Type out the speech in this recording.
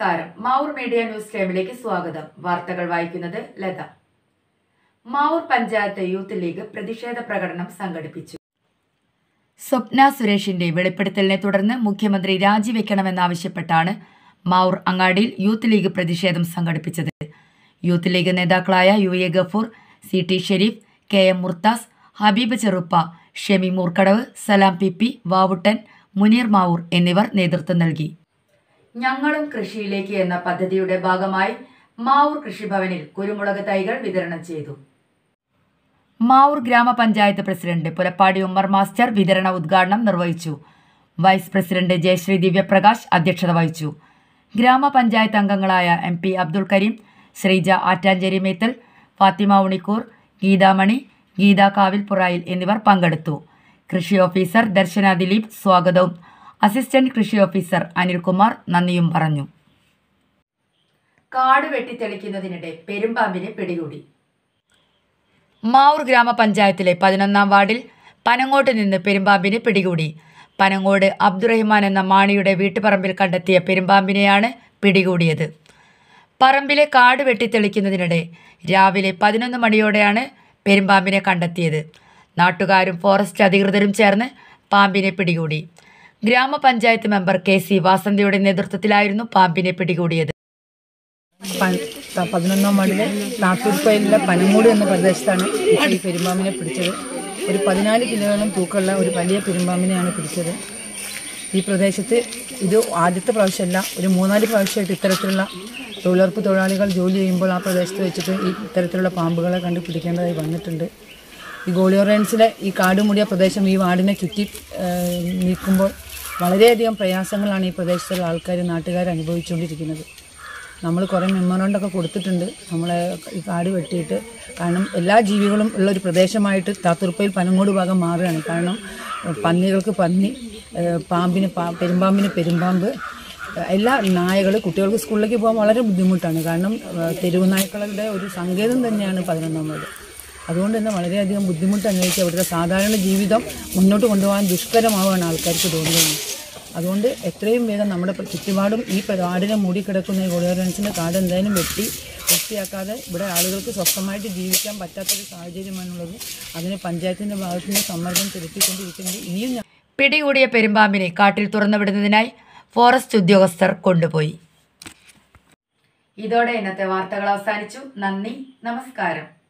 നമസ്കാരം Mavoor media news ടൈമിലേക്ക് സ്വാഗതം വാർത്തകൾ വായിക്കുന്നത് ലത മാവൂർ പഞ്ചായത്ത് യൂത്ത് ലീഗ് പ്രതിഷേധ പ്രകടനം സംഘടിപ്പിച്ചു സ്വപ്ന സുരേഷിന്റെ വെളിപ്പെടുത്തലിനെ തുടർന്ന് മുഖ്യമന്ത്രി രാജിവെക്കണമെന്നാവശ്യപ്പെട്ടാണ് മാവൂർ അങ്ങാടിയിൽ യൂത്ത് ലീഗ് പ്രതിഷേധം സംഘടിപ്പിച്ചത് യൂത്ത് ലീഗ് നേതാക്കളായ U A Gafoor C T Shareef K M Murthas Habeeb Cheruppa Shemi Moorkadavu Salam P P Vavuttan Muneer Mavoor എന്നിവർ നേതൃത്വം നൽകി ഞങ്ങളും കൃഷിയിലേക്ക് എന്ന പദ്ധതിയുടെ ഭാഗമായി മാവൂർ കൃഷിഭവനിൽ കുരുമുളക് തൈകൾ വിതരണം ചെയ്തു മാവൂർ ഗ്രാമപഞ്ചായത്ത് പ്രസിഡന്റ് പുലപ്പാടി ഉമ്മർ മാസ്റ്റർ വിതരണ ഉദ്ഘാടനം നിർവഹിച്ചു വൈസ് പ്രസിഡന്റ് ജയശ്രീ ദിവ്യപ്രകാശ് അധ്യക്ഷത വഹിച്ചു ഗ്രാമപഞ്ചായത്ത് അംഗങ്ങളായ എം പി അബ്ദുൾ കരീം ശ്രീജ ആറ്റാഞ്ചേരി മേത്തൽ ഫാത്തിമ ഉണിക്കൂർ ഗീതാമണി ഗീത കാവിൽപുറായിൽ എന്നിവർ പങ്കെടുത്തു കൃഷി ഓഫീസർ ദർശന ദിലീപ് സ്വാഗതവും അസിസ്റ്റന്റ് കൃഷി ഓഫീസർ അനിൽകുമാർ നന്ദിയും പറഞ്ഞു കാട് വെട്ടിത്തെളിക്കുന്നതിനിടെ പെരുമ്പാമ്പിനെ പിടികൂടി മാവൂർ ഗ്രാമപഞ്ചായത്തിലെ പതിനൊന്നാം വാർഡിൽ പനങ്ങോട്ട് നിന്ന് പെരുമ്പാമ്പിനെ പിടികൂടി പനങ്ങോട് അബ്ദുറഹിമാൻ എന്ന മാണിയുടെ വീട്ടുപറമ്പിൽ കണ്ടെത്തിയ പെരുമ്പാമ്പിനെയാണ് പിടികൂടിയത് പറമ്പിലെ കാട് വെട്ടിത്തെളിക്കുന്നതിനിടെ രാവിലെ പതിനൊന്ന് മണിയോടെയാണ് പെരുമ്പാമ്പിനെ കണ്ടെത്തിയത് നാട്ടുകാരും ഫോറസ്റ്റ് അധികൃതരും ചേർന്ന് പാമ്പിനെ പിടികൂടി ഗ്രാമപഞ്ചായത്ത് മെമ്പർ കെ സി വാസന്തിയുടെ നേതൃത്വത്തിലായിരുന്നു പാമ്പിനെ പിടികൂടിയത് പ- ത- പതിനൊന്നാം വാർഡിലെ നാട്ടൂർപ്പയിലെ പനമൂട് എന്ന പ്രദേശത്താണ് ഇപ്പോൾ ഈ പെരുമ്പാമ്പിനെ പിടിച്ചത് ഒരു പതിനാല് കിലോയോളം തൂക്കമുള്ള ഒരു വലിയ പെരുമ്പാമ്പിനെയാണ് പിടിച്ചത് ഈ പ്രദേശത്ത് ഇത് ആദ്യത്തെ പ്രാവശ്യമല്ല ഒരു മൂന്നാല് പ്രാവശ്യമായിട്ട് ഇത്തരത്തിലുള്ള തൊഴിലുറപ്പ് തൊഴിലാളികൾ ജോലി ചെയ്യുമ്പോൾ ആ പ്രദേശത്ത് വെച്ചിട്ട് ഈ ഇത്തരത്തിലുള്ള പാമ്പുകളെ കണ്ട് പിടിക്കേണ്ടതായി വന്നിട്ടുണ്ട് ഈ ഗോളിയോറൻസിലെ ഈ കാട് മൂടിയ പ്രദേശം ഈ വാർഡിനെ ചുറ്റി ഏഹ്, നീക്കുമ്പോൾ വളരെയധികം പ്രയാസങ്ങളാണ് ഈ പ്രദേശത്തുള്ള ആൾക്കാർ നാട്ടുകാർ അനുഭവിച്ചുകൊണ്ടിരിക്കുന്നത് നമ്മൾ കുറേ മെമ്മറണ്ടൊക്കെ കൊടുത്തിട്ടുണ്ട് നമ്മളെ ഈ കാട് വെട്ടിയിട്ട് കാരണം എല്ലാ ജീവികളും ഉള്ള ഒരു പ്രദേശമായിട്ട് താത്തുറുപ്പയിൽ പനങ്ങോട് ഭാഗം മാറുകയാണ് കാരണം ഏഹ്, പന്നികൾക്ക് പന്നി ഏഹ്, പാമ്പിന് പാ പെരുമ്പാമ്പിന് പെരുമ്പാമ്പ് ഏഹ്, എല്ലാ നായകൾ കുട്ടികൾക്ക് സ്കൂളിലേക്ക് പോകാൻ വളരെ ബുദ്ധിമുട്ടാണ് കാരണം ഏഹ്, തെരുവ് നായ്ക്കളുടെ ഒരു സങ്കേതം തന്നെയാണ് പതിനൊന്നാം വാർഡ് അതുകൊണ്ട് തന്നെ വളരെയധികം ബുദ്ധിമുട്ട് അനുഭവിക്കുക അവിടുത്തെ സാധാരണ ജീവിതം മുന്നോട്ട് കൊണ്ടുപോകാൻ ദുഷ്കരമാവുകയാണ് ആൾക്കാർക്ക് തോന്നുന്നത് അതുകൊണ്ട് എത്രയും വേഗം നമ്മുടെ പ്ര- ചുറ്റുപാടും ഈ പ്ര- വാർഡിനെ മൂടിക്കിടക്കുന്ന ഈ ഗോളിയോറൻസിൻ്റെ കാട് എന്തായാലും വെട്ടി വൃത്തിയാക്കാതെ ഇവിടെ ആളുകൾക്ക് സ്വസ്ഥമായിട്ട് ജീവിക്കാൻ പറ്റാത്തൊരു സാഹചര്യമാണുള്ളത് അതിന് പഞ്ചായത്തിൻ്റെ ഭാഗത്തു നിന്ന് സമ്മർദ്ദം ചെലുത്തിക്കൊണ്ടിരിക്കുന്നത് ഇനിയും ഞ- പിടികൂടിയ പെരുമ്പാമ്പിനെ കാട്ടിൽ തുറന്നുവിടുന്നതിനായി ഫോറസ്റ്റ് ഉദ്യോഗസ്ഥർ കൊണ്ടുപോയി ഇതോടെ ഇന്നത്തെ വാർത്തകൾ അവസാനിച്ചു നന്ദി നമസ്കാരം